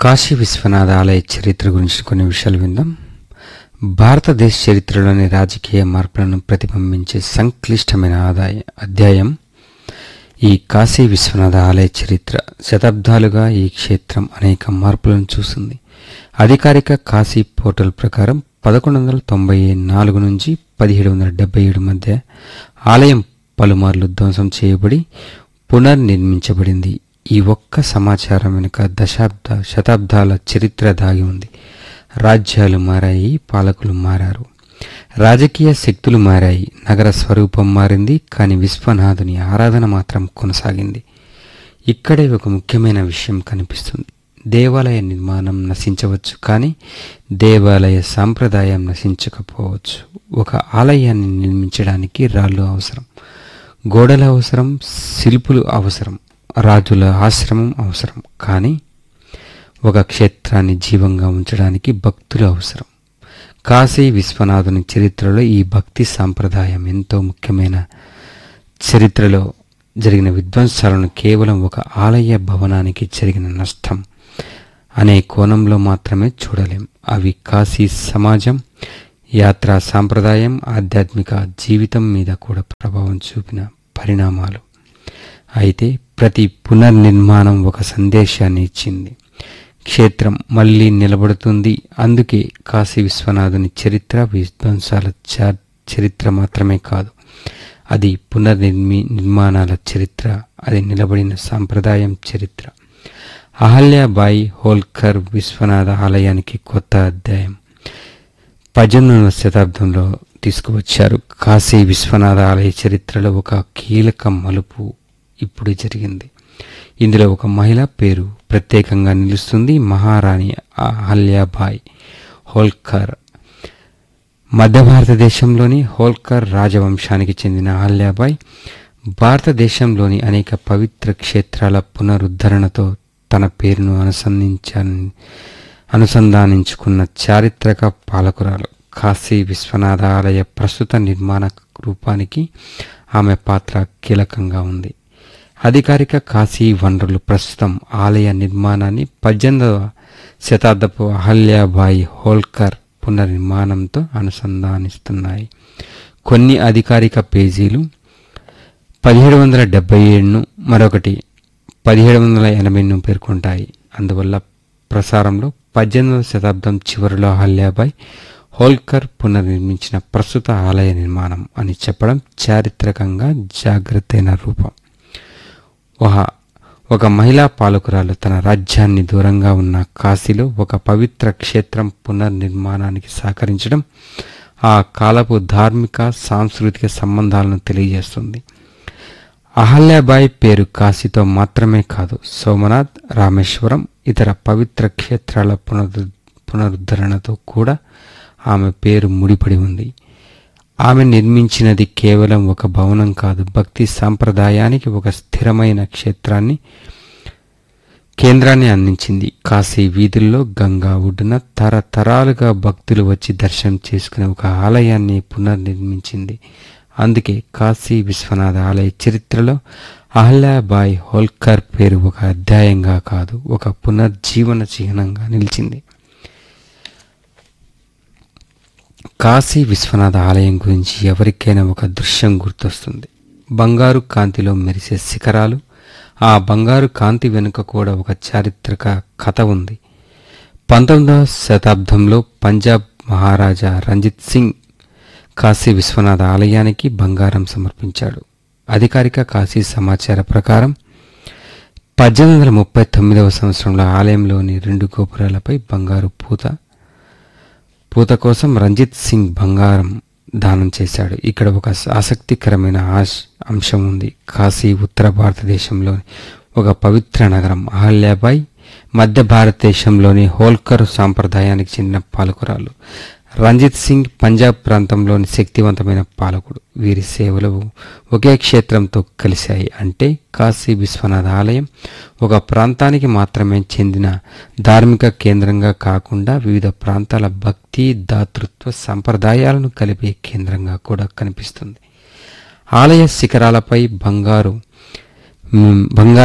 కాశీ విశ్వనాథ ఆలయ చరిత్ర గురించి కొన్ని విషయాలు విందాం భారతదేశ చరిత్రలోని రాజకీయ మార్పులను ప్రతిబింబించే సంక్లిష్టమైన ఆదాయ అధ్యాయం ఈ కాశీ విశ్వనాథ ఆలయ చరిత్ర శతాబ్దాలుగా ఈ క్షేత్రం అనేక మార్పులను చూసింది అధికారిక కాశీ పోర్టల్ ప్రకారం పదకొండు వందల తొంభై నాలుగు నుంచి పదిహేడు వందల డెబ్బై ఏడు మధ్య ఆలయం పలుమార్లు ధ్వంసం చేయబడి పునర్నిర్మించబడింది ఈ ఒక్క సమాచారం వెనుక దశాబ్ద శతాబ్దాల చరిత్ర దాగి ఉంది రాజ్యాలు మారాయి పాలకులు మారారు రాజకీయ శక్తులు మారాయి నగర స్వరూపం మారింది కానీ విశ్వనాథుని ఆరాధన మాత్రం కొనసాగింది ఇక్కడే ఒక ముఖ్యమైన విషయం కనిపిస్తుంది దేవాలయ నిర్మాణం నశించవచ్చు కానీ దేవాలయ సాంప్రదాయం నశించకపోవచ్చు ఒక ఆలయాన్ని నిర్మించడానికి రాళ్ళు అవసరం గోడల అవసరం శిల్పులు అవసరం రాజుల ఆశ్రమం అవసరం కానీ ఒక క్షేత్రాన్ని జీవంగా ఉంచడానికి భక్తులు అవసరం కాశీ విశ్వనాథుని చరిత్రలో ఈ భక్తి సాంప్రదాయం ఎంతో ముఖ్యమైన చరిత్రలో జరిగిన విధ్వంసాలను కేవలం ఒక ఆలయ భవనానికి జరిగిన నష్టం అనే కోణంలో మాత్రమే చూడలేం అవి కాశీ సమాజం యాత్రా సాంప్రదాయం ఆధ్యాత్మిక జీవితం మీద కూడా ప్రభావం చూపిన పరిణామాలు అయితే ప్రతి పునర్నిర్మాణం ఒక సందేశాన్ని ఇచ్చింది క్షేత్రం మళ్ళీ నిలబడుతుంది అందుకే కాశీ విశ్వనాథుని చరిత్ర విధ్వంసాల చ- చరిత్ర మాత్రమే కాదు అది పునర్నిర్మి నిర్మాణాల చరిత్ర అది నిలబడిన సాంప్రదాయం చరిత్ర అహల్యాబాయి హోల్కర్ విశ్వనాథ ఆలయానికి కొత్త అధ్యాయం పద్దెనిమిదవ శతాబ్దంలో తీసుకువచ్చారు కాశీ విశ్వనాథ ఆలయ చరిత్రలో ఒక కీలక మలుపు ఇప్పుడు జరిగింది ఇందులో ఒక మహిళ పేరు ప్రత్యేకంగా నిలుస్తుంది మహారాణి అహల్యాబాయి హోల్కర్ మధ్య భారతదేశంలోని హోల్కర్ రాజవంశానికి చెందిన అహల్యాబాయి భారతదేశంలోని అనేక పవిత్ర క్షేత్రాల పునరుద్ధరణతో తన పేరును అనుసంధించాలని అనుసంధానించుకున్న చారిత్రక పాలకురాలు కాశీ విశ్వనాథ ఆలయ ప్రస్తుత నిర్మాణ రూపానికి ఆమె పాత్ర కీలకంగా ఉంది అధికారిక కాశీ వనరులు ప్రస్తుతం ఆలయ నిర్మాణాన్ని పద్దెనిమిదవ శతాబ్దపు అహల్యాబాయి హోల్కర్ పునర్నిర్మాణంతో అనుసంధానిస్తున్నాయి కొన్ని అధికారిక పేజీలు పదిహేడు వందల డెబ్బై ఏడును మరొకటి పదిహేడు వందల ఎనభైను పేర్కొంటాయి అందువల్ల ప్రసారంలో పద్దెనిమిదవ శతాబ్దం చివరిలో అహల్యాబాయ్ హోల్కర్ పునర్నిర్మించిన ప్రస్తుత ఆలయ నిర్మాణం అని చెప్పడం చారిత్రకంగా జాగ్రత్తైన రూపం ఒక ఒక మహిళా పాలకురాలు తన రాజ్యాన్ని దూరంగా ఉన్న కాశీలో ఒక పవిత్ర క్షేత్రం పునర్నిర్మాణానికి సహకరించడం ఆ కాలపు ధార్మిక సాంస్కృతిక సంబంధాలను తెలియజేస్తుంది అహల్యాబాయి పేరు కాశీతో మాత్రమే కాదు సోమనాథ్ రామేశ్వరం ఇతర పవిత్ర క్షేత్రాల పునరు పునరుద్ధరణతో కూడా ఆమె పేరు ముడిపడి ఉంది ఆమె నిర్మించినది కేవలం ఒక భవనం కాదు భక్తి సాంప్రదాయానికి ఒక స్థిరమైన క్షేత్రాన్ని కేంద్రాన్ని అందించింది కాశీ వీధుల్లో గంగా ఒడ్డున తరతరాలుగా భక్తులు వచ్చి దర్శనం చేసుకునే ఒక ఆలయాన్ని పునర్నిర్మించింది అందుకే కాశీ విశ్వనాథ ఆలయ చరిత్రలో అహల్యాబాయ్ హోల్కర్ పేరు ఒక అధ్యాయంగా కాదు ఒక పునర్జీవన చిహ్నంగా నిలిచింది కాశీ విశ్వనాథ ఆలయం గురించి ఎవరికైనా ఒక దృశ్యం గుర్తొస్తుంది బంగారు కాంతిలో మెరిసే శిఖరాలు ఆ బంగారు కాంతి వెనుక కూడా ఒక చారిత్రక కథ ఉంది పంతొమ్మిదవ శతాబ్దంలో పంజాబ్ మహారాజా రంజిత్ సింగ్ కాశీ విశ్వనాథ ఆలయానికి బంగారం సమర్పించాడు అధికారిక కాశీ సమాచార ప్రకారం పద్దెనిమిది వందల ముప్పై తొమ్మిదవ సంవత్సరంలో ఆలయంలోని రెండు గోపురాలపై బంగారు పూత పూత కోసం రంజిత్ సింగ్ బంగారం దానం చేశాడు ఇక్కడ ఒక ఆసక్తికరమైన ఆశ అంశం ఉంది కాశీ ఉత్తర భారతదేశంలోని ఒక పవిత్ర నగరం అహల్యాబాయ్ మధ్య భారతదేశంలోని హోల్కర్ సాంప్రదాయానికి చెందిన పాలకురాలు రంజిత్ సింగ్ పంజాబ్ ప్రాంతంలోని శక్తివంతమైన పాలకుడు వీరి సేవలు ఒకే క్షేత్రంతో కలిశాయి అంటే కాశీ విశ్వనాథ ఆలయం ఒక ప్రాంతానికి మాత్రమే చెందిన ధార్మిక కేంద్రంగా కాకుండా వివిధ ప్రాంతాల భక్తి దాతృత్వ సంప్రదాయాలను కలిపే కేంద్రంగా కూడా కనిపిస్తుంది ఆలయ శిఖరాలపై బంగారు మ్, బంగారు